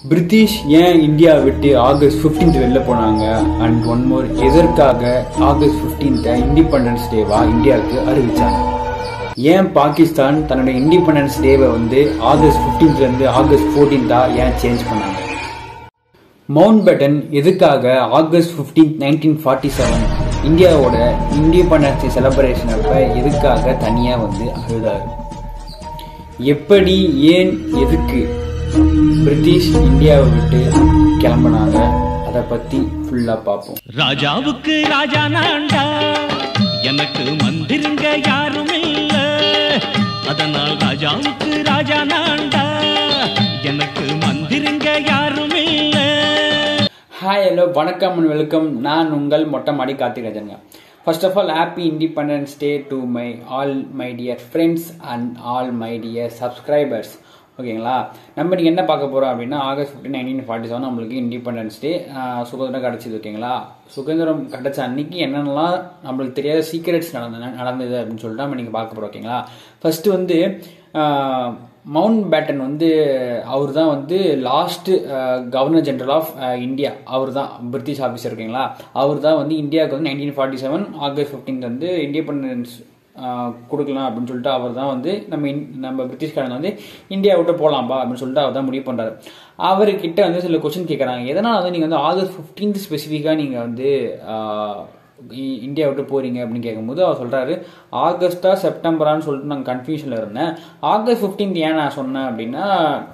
British ஏன் India விட்டு August 15th வெளில போனாங்க அண்ட் ஒன் மோர் எதற்காக ஆகஸ்ட் 15th இண்டிபெண்டன்ஸ் டேவா இந்தியாவுக்கு அறிவிச்சாங்க ஏன் பாகிஸ்தான் தன்னோட இண்டிபெண்டன்ஸ் டேவை வந்து ஆகஸ்ட் 15th ல இருந்து ஆகஸ்ட் 14th-ஆ ஏன் சேஞ்ச் பண்ணாங்க மவுண்ட் பேட்டன் எதுக்காக ஆகஸ்ட் 15 நைன்டீன் ஃபார்ட்டி செவன் இந்தியாவோட இண்டிபெண்டன்ஸ் டே செலிப்ரேஷன் அப்ப எதுக்காக தனியாக வந்து அழுதாரு எப்படி ஏன் எதுக்கு பிரிட்டிஷ் இந்தியாவை விட்டு கிளம்புனாங்க அதை பற்றி ஃபுல்லாக பார்ப்போம் ராஜாவுக்கு ராஜா நான்டா எனக்கு மந்திருங்க யாரும் இல்ல அதனால் ராஜாவுக்கு ராஜா நான்டா எனக்கு மந்திருங்க யாரும் இல்ல ஹாய் ஹலோ வணக்கம் அண்ட் வெல்கம் நான் உங்கள் மொட்டை மாடி கார்த்திகராஜனுங்க first of all happy independence day to my all my dear friends and all my dear subscribers ஓகேங்களா நம்ம இன்னைக்கு என்ன பார்க்க போகிறோம் அப்படின்னா August fifteen nineteen forty seven நம்மளுக்கு இண்டிபெண்டன்ஸ் டே சுதந்திரம் கிடச்சிது ஓகேங்களா சுதந்திரம் கிடச்ச அன்னைக்கு என்னென்னலாம் நம்மளுக்கு தெரியாத சீக்ரெட்ஸ் நடந்த நடந்தது அப்படின்னு சொல்லிட்டு நம்ம நீங்கள் பார்க்க போகிறோம் ஓகேங்களா ஃபர்ஸ்ட் வந்து மவுண்ட் பேட்டன் வந்து அவர் தான் வந்து last governor general of India அவர் தான் பிரிட்டிஷ் ஆஃபீஸர் இருக்கீங்களா அவர் தான் வந்து இந்தியாவுக்கு வந்து nineteen forty seven August fifteenth வந்து இண்டிபெண்டன்ஸ் கொடுக்கலாம் அப்படின்னு சொல்லிட்டு அவர் தான் வந்து நம்ம இந் நம்ம பிரிட்டிஷ்காரங்க வந்து இந்தியா விட்டு போகலாம்பா அப்படின்னு சொல்லிட்டு அவர் தான் முடிவு பண்ணுறாரு அவர்கிட்ட வந்து சில கொஸ்டின் கேட்குறாங்க எதனால் வந்து நீங்கள் வந்து ஆகஸ்ட் ஃபிஃப்டீன்த் ஸ்பெசிஃபிக்காக நீங்கள் வந்து இ- இந்தியா விட்டு போறீங்க அப்படின்னு கேட்கும்போது அவர் சொல்றாரு ஆகஸ்டா செப்டம்பரான்னு சொல்லிட்டு நான் கன்ஃபியூஷன்ல இருந்தேன் ஆகஸ்ட் 15th ஏன் நான் சொன்னேன் அப்படின்னா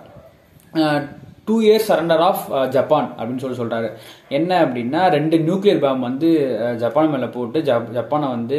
two years surrender of Japan அப்படின்னு சொல்லி சொல்றாரு என்ன அப்படின்னா ரெண்டு நியூக்ளியர் பாம் வந்து அஹ், ஜப்பான் மேல போட்டு ஜப் ஜப்பானை வந்து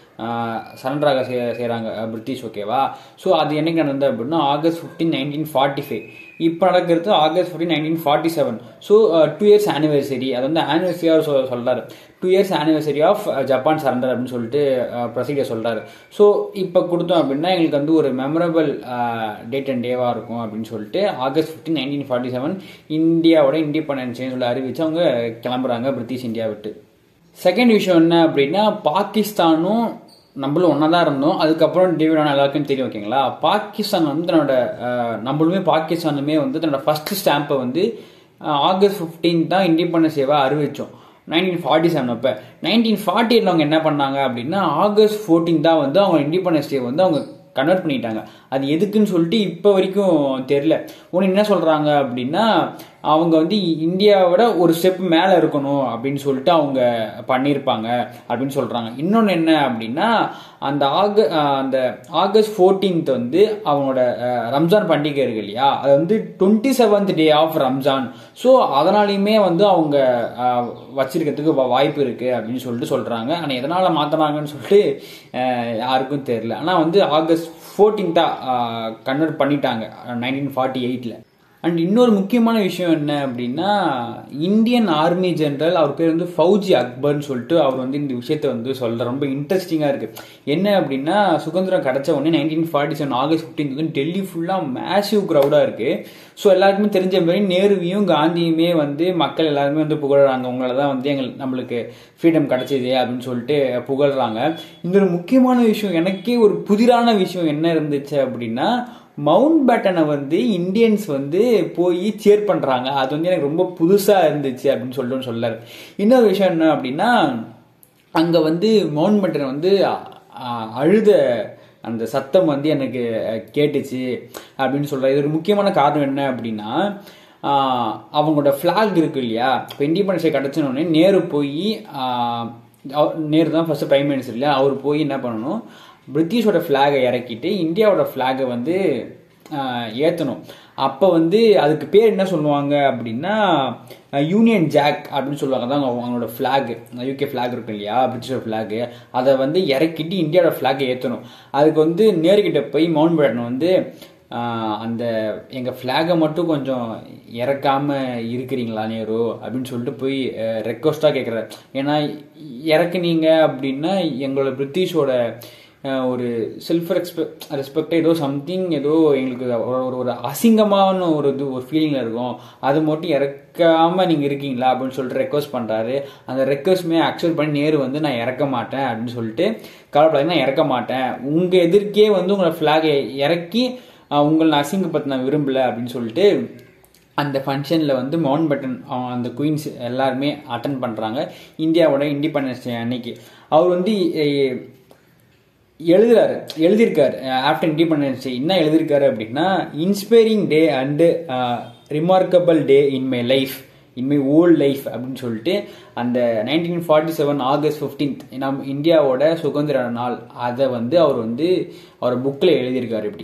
சரண்டராக செய்கிறாங்க பிரிட்டிஷ் ஓகேவா ஸோ அது என்னைக்கு நடந்தது அப்படின்னா August fifteen nineteen forty five இப்போ நடக்கிறது August fifteen nineteen forty seven so two years anniversary அது வந்து ஆனிவர்சரியாக சொல் சொல்கிறாரு two years anniversary of Japan surrender அப்படின்னு சொல்லிட்டு ப்ரொசீஜர் சொல்கிறாரு ஸோ இப்போ கொடுத்தோம் அப்படின்னா எங்களுக்கு வந்து ஒரு மெமரபிள் டேட் அண்ட் டேவாக இருக்கும் அப்படின்னு சொல்லிட்டு August fifteen nineteen forty seven இந்தியாவோட இண்டிபெண்டன்ஸ் சொல்லி அறிவிச்சு அவங்க கிளம்புறாங்க பிரிட்டிஷ் இந்தியா விட்டு செகண்ட் விஷயம் என்ன அப்படின்னா பாகிஸ்தானும் நம்மளும் ஒன்றா தான் இருந்தோம் அதுக்கப்புறம் டேவிட் ஆன எல்லாருக்கும் தெரியும் ஓகேங்களா பாகிஸ்தான் வந்து தன்னோட அஹ், நம்மளுமே பாகிஸ்தானுமே வந்து தன்னோட ஃபர்ஸ்ட் ஸ்டாம்பை வந்து அஹ், ஆகஸ்ட் 15 தான் இண்டிபெண்டன்ஸ் டேவாக அறிவிச்சோம் நைன்டீன் ஃபார்ட்டி செவன் அப்போ நைன்டீன் ஃபார்ட்டி அவங்க என்ன பண்ணாங்க அப்படின்னா ஆகஸ்ட் 14 தான் வந்து அவங்க இண்டிபெண்டன்ஸ் டே வந்து அவங்க கன்வெர்ட் பண்ணிட்டாங்க அது எதுக்குன்னு சொல்லிட்டு இப்போ வரைக்கும் தெரில ஒன்று என்ன சொல்கிறாங்க அப்படின்னா அவங்க வந்து இந்தியாவோட ஒரு ஸ்டெப் மேலே இருக்கணும் அப்படின்னு சொல்லிட்டு அவங்க பண்ணியிருப்பாங்க அப்படின்னு சொல்கிறாங்க இன்னொன்று என்ன அப்படின்னா அந்த ஆக அந்த ஆகஸ்ட் 14th வந்து அவங்களோட அஹ், ரம்ஜான் பண்டிகை இருக்கு இல்லையா அது வந்து twenty seventh day of Ramzan so அதனாலையுமே வந்து அவங்க அஹ், வச்சிருக்கிறதுக்கு வா- வாய்ப்பு இருக்கு அப்படின்னு சொல்லிட்டு சொல்றாங்க ஆனால் எதனால மாத்தினாங்கன்னு சொல்லிட்டு அஹ், யாருக்கும் தெரியல ஆனால் வந்து ஆகஸ்ட் ஃபோர்டீன்த்தா கன்வெர்ட் பண்ணிட்டாங்க நைன்டீன் ஃபார்ட்டி எயிட்ல அண்ட் இன்னொரு முக்கியமான விஷயம் என்ன அப்படின்னா இந்தியன் ஆர்மி ஜெனரல் அவர் பேர் வந்து ஃபௌஜி அக்பர்னு சொல்லிட்டு அவர் வந்து இந்த விஷயத்த வந்து சொல்ற ரொம்ப இன்ட்ரெஸ்டிங்காக இருக்கு என்ன அப்படின்னா சுதந்திரம் கிடைச்ச உடனே nineteen forty seven August fifteen வந்து டெல்லி ஃபுல்லாக மேசிவ் க்ரௌடாக இருக்கு ஸோ எல்லாருக்குமே தெரிஞ்ச மாதிரி நேருவையும் காந்தியுமே வந்து மக்கள் எல்லாருமே வந்து புகழ்றாங்க உங்களால தான் வந்து எங்கள் நம்மளுக்கு ஃப்ரீடம் கிடைச்சது அப்படின்னு சொல்லிட்டு புகழ்றாங்க இன்னொரு முக்கியமான விஷயம் எனக்கே ஒரு புதிரான விஷயம் என்ன இருந்துச்சு அப்படின்னா மவுண்ட் பேட்டனை வந்து இந்தியன்ஸ் வந்து போய் சேர் பண்றாங்க அது வந்து எனக்கு ரொம்ப புதுசா இருந்துச்சு அப்படின்னு சொல்லிட்டு சொல்லாரு இன்னொரு விஷயம் என்ன அப்படின்னா அங்க வந்து மவுண்ட் பேட்டன் வந்து அ- அழுத அந்த சத்தம் வந்து எனக்கு அஹ், கேட்டுச்சு அப்படின்னு சொல்றாரு இது ஒரு முக்கியமான காரணம் என்ன அப்படின்னா ஆஹ், அவங்களோட ஃபிளாக் இருக்கு இல்லையா இப்போ இண்டிபெண்டன்ஸ் டே கிடச்சினோடனே நேரு போய் நேரு தான் ஃபர்ஸ்ட் பிரைம் மினிஸ்டர் இல்லையா அவர் போய் என்ன பண்ணணும் பிரிட்டிஷோட ஃப்ளாகை இறக்கிட்டு இந்தியாவோட ஃப்ளாகை வந்து ஏற்றணும் அப்போ வந்து அதுக்கு பேர் என்ன சொல்லுவாங்க அப்படின்னா யூனியன் ஜாக் அப்படின்னு சொல்லுவாங்க தான் அவங்க- அவங்களோட ஃப்ளாக் யூகே ஃப்ளாக் இருக்கும் இல்லையா பிரிட்டிஷோட ஃப்ளாக் அதை வந்து இறக்கிட்டு இந்தியாவோட ஃப்ளாகை ஏற்றணும் அதுக்கு வந்து நேருக்கிட்ட போய் மவுண்ட் பேட்டன் வந்து ஆஹ், அந்த எங்கள் ஃப்ளாகை மட்டும் கொஞ்சம் இறக்காம இருக்கிறீங்களா நேரு அப்படின்னு சொல்லிட்டு போய் ரெக்வஸ்ட்டாக கேட்குறாரு ஏன்னா இறக்குனீங்க அப்படின்னா எங்களோட பிரிட்டிஷோட அஹ், ஒரு செல்ஃப் ரெஸ்பெக்ட் ரெஸ்பெக்ட் ஏதோ சம்திங் ஏதோ எங்களுக்கு ஒரு- ஒரு ஒரு அசிங்கமான ஒரு இது ஒரு ஃபீலிங்கில் இருக்கும் அது மட்டும் இறக்காம நீங்கள் இருக்கீங்களா அப்படின்னு சொல்லிட்டு ரெக்வஸ்ட் பண்ணுறாரு அந்த ரெக்வஸ்ட்மே அக்செப்ட் பண்ணி நேரு வந்து நான் இறக்க மாட்டேன் அப்படின்னு சொல்லிட்டு கவலைப்படாதீங்க நான் இறக்க மாட்டேன் உங்கள் எதிர்க்கே வந்து உங்களை ஃப்ளாகை இறக்கி அஹ், உங்களை நான் அசிங்கப்படுத்த நான் விரும்பல அப்படின்னு சொல்லிட்டு அந்த ஃபங்க்ஷனில் வந்து மவுண்ட் பட்டன் அந்த குயின்ஸ் எல்லாருமே அட்டன் பண்ணுறாங்க இந்தியாவோட இண்டிபெண்டன்ஸ் டே அன்னைக்கு அவர் வந்து அஹ், எழுதுறாரு எழுதியிருக்காரு ஆஃப்டர் இண்டிபெண்டன்ஸ் டே என்ன எழுதியிருக்காரு அப்படின்னா inspiring day and remarkable day in my life in my old life அப்படின்னு சொல்லிட்டு அந்த nineteen forty seven August fifteenth நம் இந்தியாவோட சுதந்திர நாள் அதை வந்து அவர் வந்து அவர் புக்கில் எழுதியிருக்காரு இப்படி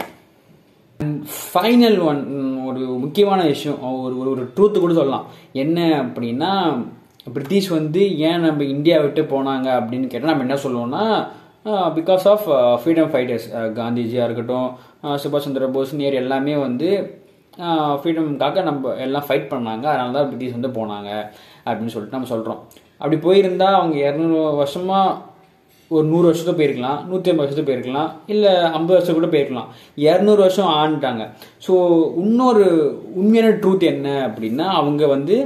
ஃபைனல் ஒன் ஒரு முக்கியமான விஷயம் ஒரு ஒரு ஒரு ட்ரூத்து கூட சொல்லலாம் என்ன அப்படின்னா பிரிட்டிஷ் வந்து ஏன் நம்ம இந்தியா விட்டு போனாங்க அப்படின்னு கேட்டால் நம்ம என்ன சொல்லுவோம்னா பிகாஸ் ஆஃப் ஃப்ரீடம் ஃபைட்டர்ஸ் காந்திஜியாக இருக்கட்டும் அஹ் சுபாஷ் சந்திர போஸ் நேரு எல்லாமே வந்து ஃப்ரீடம்காக நம்ம எல்லாம் ஃபைட் பண்ணாங்க அதனால தான் பிரிட்டிஷ் வந்து போனாங்க அப்படின்னு சொல்லிட்டு நம்ம சொல்கிறோம் அப்படி போயிருந்தா அவங்க இரநூறு வருஷமாக ஒரு நூறு வருஷத்துக்கு போயிருக்கலாம் நூற்றி ஐம்பது வருஷத்துக்கு போயிருக்கலாம் இல்லை ஐம்பது வருஷம் கூட போயிருக்கலாம் இரநூறு வருஷம் ஆண்டுட்டாங்க ஸோ இன்னொரு உண்மையான ட்ரூத் என்ன அப்படின்னா அவங்க வந்து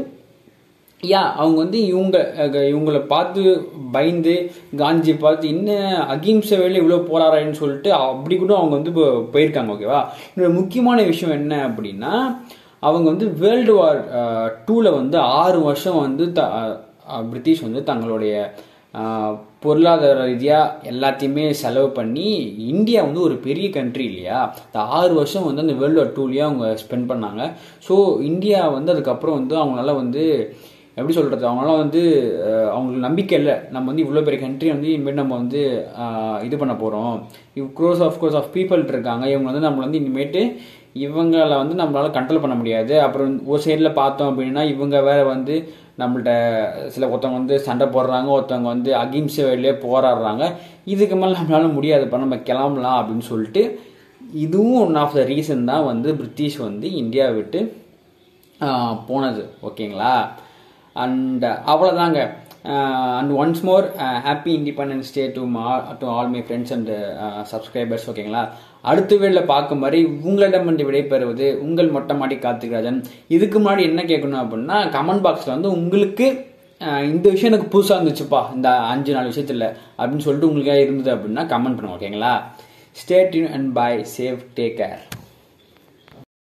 யா அவங்க வந்து இவங்க அஹ், இவங்களை பார்த்து பயந்து காந்தி பார்த்து இன்னும் அகிம்சை வேலை இவ்வளோ போராடுறேன்னு சொல்லிட்டு அப்படி கூட அவங்க வந்து இப்போ போயிருக்காங்க ஓகேவா இன்னொரு முக்கியமான விஷயம் என்ன அப்படின்னா அவங்க வந்து வேர்ல்டு வார் டூவில் வந்து ஆறு வருஷம் வந்து த அஹ், பிரிட்டிஷ் வந்து தங்களுடைய ஆஹ் பொருளாதார ரீதியாக எல்லாத்தையுமே செலவு பண்ணி இந்தியா வந்து ஒரு பெரிய கண்ட்ரி இல்லையா இந்த ஆறு வருஷம் வந்து அந்த வேர்ல்டு வார் டூலேயே அவங்க ஸ்பெண்ட் பண்ணாங்க ஸோ இந்தியா வந்து அதுக்கப்புறம் வந்து அவங்களால வந்து எப்படி சொல்கிறது அவங்களால வந்து ஆஹ் அவங்களுக்கு நம்பிக்கை இல்லை நம்ம வந்து இவ்வளோ பெரிய கண்ட்ரி வந்து இனிமேல் நம்ம வந்து ஆஹ் இது பண்ண போகிறோம் இவ் crores of course of people இருக்காங்க இவங்க வந்து நம்மளை வந்து இனிமேட்டு இவங்களை வந்து நம்மளால கண்ட்ரோல் பண்ண முடியாது அப்புறம் ஒரு சைடில் பார்த்தோம் அப்படின்னா இவங்க வேற வந்து நம்மள்ட்ட சில ஒருத்தவங்க வந்து சண்டை போடுறாங்க ஒருத்தவங்க வந்து அகிம்சை வழியிலே போராடுறாங்க இதுக்கு மேலே நம்மளால முடியாதுப்பா நம்ம கிளம்பலாம் அப்படின்னு சொல்லிட்டு இதுவும் ஒன் ஆஃப் த ரீசன் தான் வந்து பிரிட்டிஷ் வந்து இந்தியா விட்டு ஆஹ், போனது ஓகேங்களா அண்ட் அவ்வளோதாங்க and once more happy independence day to to all my friends and subscribers ஓகேங்களா அடுத்த வேளையில் பார்க்கும் வரை உங்களிடமிருந்து விடைபெறுவது உங்கள் மொட்டை மாடி கார்த்திகராஜன் இதுக்கு முன்னாடி என்ன கேட்கணும் அப்படின்னா கமெண்ட் பாக்ஸில் வந்து உங்களுக்கு அஹ், இந்த விஷயம் எனக்கு புதுசாக இருந்துச்சுப்பா இந்த அஞ்சு நாலு விஷயத்தில் அப்படின்னு சொல்லிட்டு உங்களுக்கு இருந்தது அப்படின்னா கமெண்ட் பண்ணுங்க ஓகேங்களா stay tune and bye safe take care